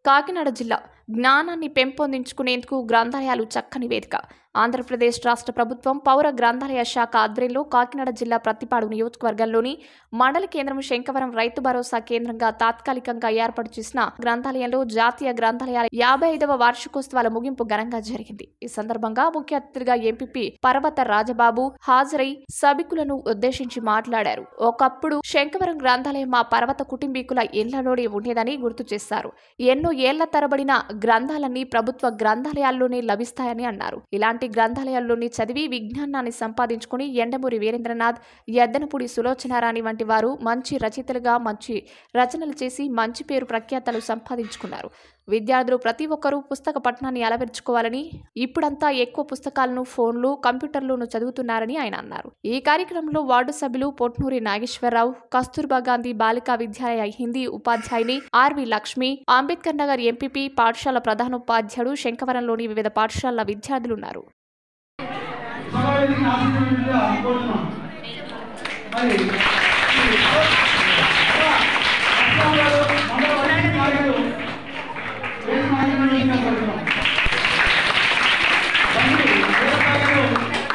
కాకినాడ జిల్లా జ్ఞానాన్ని పెంపొందించుకునేందుకు గ్రంథాలయాలు చక్కని వేదిక ఆంధ్రప్రదేశ్ రాష్ట్ర ప్రభుత్వం పౌర గ్రంథాలయ శాఖ ఆధ్వర్యంలో కాకినాడ జిల్లా ప్రతిపాడు నియోజకవర్గంలోని మండల కేంద్రం శంకవరం రైతు భరోసా కేంద్రంగా తాత్కాలికంగా ఏర్పాటు చేసిన గ్రంథాలయంలో జాతీయ గ్రంథాలయాల యాభై ఐదవ వార్షికోత్సవాల ముగింపు ఘనంగా జరిగింది ఈ సందర్భంగా ముఖ్య అతిథిగా ఎంపీపీ పర్వత రాజబాబు హాజరై సభికులను ఉద్దేశించి మాట్లాడారు ఒకప్పుడు శంకవరం గ్రంథాలయం మా పర్వత కుటుంబీకుల ఇళ్లలోనే ఉండేదని గుర్తు చేశారు ఎన్నో ఏళ్ల తరబడిన గ్రంథాలన్నీ ప్రభుత్వ గ్రంథాలయాల్లోనే లభిస్తాయని అన్నారు ఇలాంటి గ్రంథాలయాల్లోని చదివి విజ్ఞానాన్ని సంపాదించుకుని ఎండమూరి వీరేంద్రనాథ్ ఎద్దనపూడి సులోచనారాణి వంటి వారు మంచి రచయితలుగా మంచి రచనలు చేసి మంచి పేరు ప్రఖ్యాతలు సంపాదించుకున్నారు విద్యార్థులు ప్రతి ఒక్కరూ పుస్తక పఠనాన్ని అలవర్చుకోవాలని ఇప్పుడంతా ఎక్కువ పుస్తకాలను ఫోన్లు కంప్యూటర్లను చదువుతున్నారని ఆయన అన్నారు ఈ కార్యక్రమంలో వార్డు సభ్యులు పొట్నూరి నాగేశ్వరరావు కస్తూర్బా గాంధీ బాలికా విద్యాలయ హిందీ ఉపాధ్యాయుని ఆర్వి లక్ష్మి అంబేద్కర్ నగర్ ఎంపీపీ పాఠశాల ప్రధానోపాధ్యాయుడు శంకవరంలోని వివిధ పాఠశాలల విద్యార్థులున్నారు సమావేశానికి ఆశించినట్లుగా కోరుతున్నాం మరి ఈ రాష్ట్రాలు మండల వైద్య నాయకులు వేసి మాట్లాడవలసిందిగా కోరుతున్నాం. తండ్రి వ్యవసాయాలు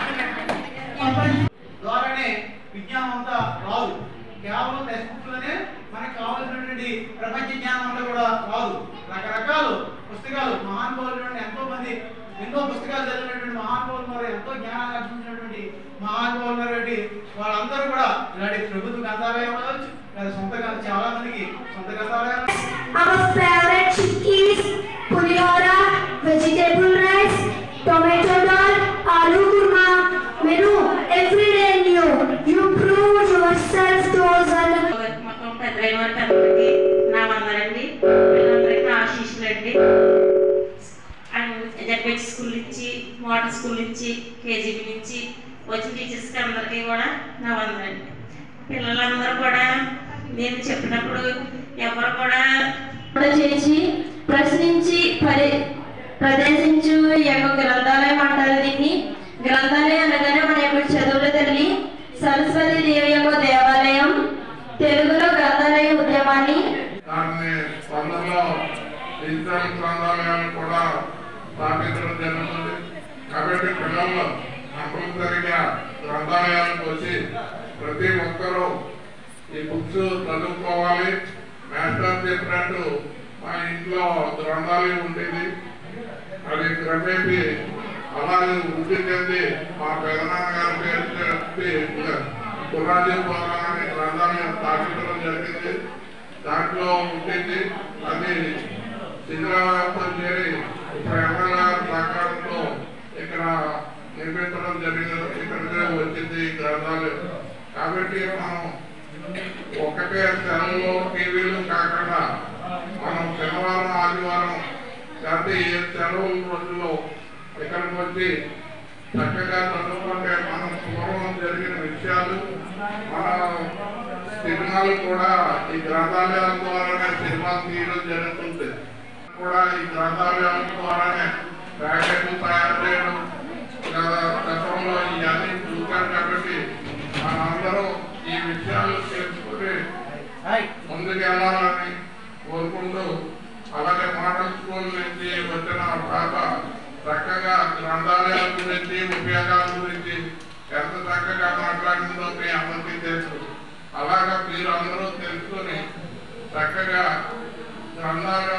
సర్పంచ్ ద్వారానే విజ్ఞానం అంతా రాదు కేవలం టెక్స్ట్ బుక్లోనే మనకు కావాల్సినటువంటి ప్రపంచ జ్ఞానం అంతా కూడా రాదు రకరకాల పుస్తకాలు మహానుభావులు ఎంతో మంది ఎన్నో పుస్తకాలు చదివినటువంటి మహానుభావులు ఉన్నారు ఎంతో జ్ఞానాన్ని అర్జించినటువంటి మహానుభావులు ఉన్నటువంటి వాళ్ళందరూ కూడా ఇలాంటి ప్రభుత్వ గ్రంథాలయం ఉండవచ్చు లేదా సొంత గ్రంథ- చాలా మందికి సొంత గ్రంథాలయాలు Our favorite chickpeas, pulihora, vegetable rice, tomato dal, aloo kurma, menu every day new. You prove yourself to us and మొత్తం పెద్దలైన వారికి అందరికీ నా వందలండి వీళ్ళందరికీ ఆశీస్సులండి అండ్ జడ్పేట్ స్కూల్ నుంచి మోడల్ స్కూల్ నుంచి కేజీబీ నుంచి వచ్చిన టీచర్స్కి అందరికీ కూడా నా వందలండి పిల్లలందరూ కూడా నేను చెప్పినప్పుడు ఎవరు కూడా కూడా చేసి ప్రశ్నించి పరి ప్రదర్శించు ఈ యొక్క గ్రంథాలయం అంటారు దీన్ని గ్రంథాలయం అనగానే మన యొక్క చదువుల తల్లి సరస్వతి దేవి యొక్క దేవాలయం తెలుగులో గ్రంథాలయ ఉద్యమాన్ని దాన్ని తొందరలో డిజిటల్ గ్రంథాలయాలు కూడా స్థాపించడం జరుగుతుంది కాబట్టి పిల్లలు కంపల్సరిగా గ్రంథాలయాలకు వచ్చి ప్రతి ఒక్కరూ ఈ బుక్స్ చదువుకోవాలి మాస్టర్ చెప్పినట్టు మా ఇంట్లో గ్రంథాలయం ఉండేది అది క్రమేపీ అలాగే వృద్ధి చెంది మా పెదనాన్నగారి పేరు చెప్పి కుర్రాజీ పోరాలని గ్రంథాలయం స్థాపించడం జరిగింది దాంట్లో ఉంటుంది అది శిథిలావస్థ చేరి ఇప్పుడు ఎమ్మెల్యే సహకారంతో ఇక్కడ నిర్మించడం జరిగింది ఇక్కడికే వచ్చింది ఈ గ్రంథాలయం కాబట్టి మనం ఒకటే సెలవులు టీవీలు కాకుండా మనం శనివారం ఆదివారం లేకపోతే ఏ సెలవుల రోజుల్లో ఇక్కడికి వచ్చి చక్కగా చదువుకుంటే మనం పూర్వం జరిగిన విషయాలు మన సినిమాలు కూడా ఈ గ్రంథాలయాల ద్వారానే సినిమాలు తీయడం జరుగుతుంది కూడా ఈ గ్రంథాలయాల ద్వారానే ప్యాకెట్లు తయారు చేయడం లేదా గతంలో ఇవన్నీ చూసాం కాబట్టి మనందరం ఈ విషయాలు తెలుసుకుని ముందుకెళ్ళాలని కోరుకుంటూ అలాగే మోడల్ స్కూల్ నుంచి వచ్చిన పాప చక్కగా గ్రంథాలయాల గురించి ఉపయోగాల గురించి ఎంత చక్కగా మాట్లాడిందో మీ అందరికీ తెలుసు అలాగా మీరు అందరూ తెలుసుకొని చక్కగా గ్రంథాలయం